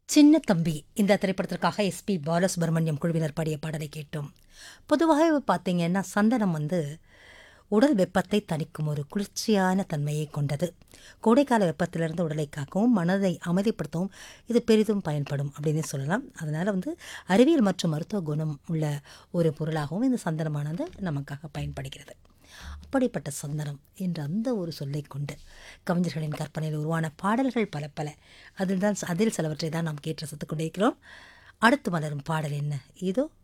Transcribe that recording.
சின்ன தம்பி இந்த திரைப்படத்திற்காக எஸ்பி பாலசுப்ரமணியம் குழுவினர் பாடிய பாடலை கேட்டோம் பொதுவாக பார்த்தீங்கன்னா சந்தனம் வந்து உடல் வெப்பத்தை தணிக்கும் ஒரு குளிர்ச்சியான தன்மையை கொண்டது கோடைக்கால வெப்பத்திலிருந்து உடலை காக்கவும் மனதை அமைதிப்படுத்தவும் இது பெரிதும் பயன்படும் அப்படின்னு சொல்லலாம் அதனால் வந்து அறிவியல் மற்றும் மருத்துவ குணம் உள்ள ஒரு பொருளாகவும் இந்த சந்தனமானது நமக்காக பயன்படுகிறது அப்படிப்பட்ட சந்தனம் என்ற அந்த ஒரு சொல்லை கொண்டு கவிஞர்களின் கற்பனையில் உருவான பாடல்கள் பல பல அதில் தான் அதில் சிலவற்றை தான் நாம் கேட்டு ரசித்துக் கொண்டிருக்கிறோம் அடுத்து மலரும் பாடல் என்ன இதோ